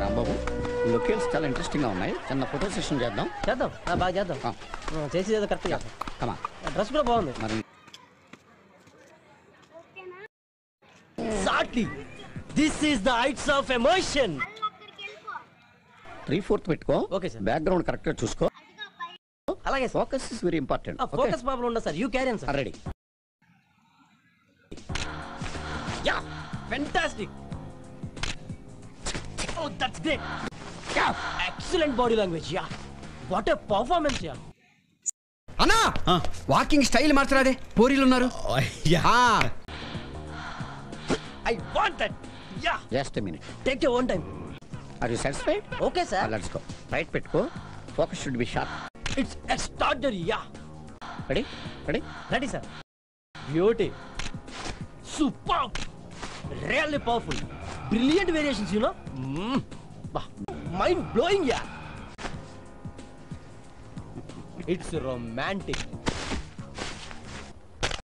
Rambabu locales చాలా interesting గా ఉన్నాయి చిన్న ఫోటో సెషన్ చేద్దాం చేద్దాం ఆ, బాగా చేద్దాం ఆ. ఆ, చేసి ఏదో కరెక్ట్ చేద్దాం కమా డ్రెస్ కూడా బాగుంది మరి సాటి this is the heights of emotion three fourth పెట్టుకో Okay, sir. బ్యాక్గ్రౌండ్ కరెక్ట్ గా చూసుకో అలాగే sir focus is very important focus problem ఉండదు sir you carry on sir ready ya fantastic oh that's great excellent body language ya what a performance ya అన్నా walking style మార్చరాదే పోరీలు ఉన్నారు ఆ, I want that ya just minute take your own time are you satisfied okay sir let's go right పెట్టుకో focus should be sharp it's extraordinary ya ready ready ready sir beauty super really powerful brilliant variations you know mind blowing ya it's romantic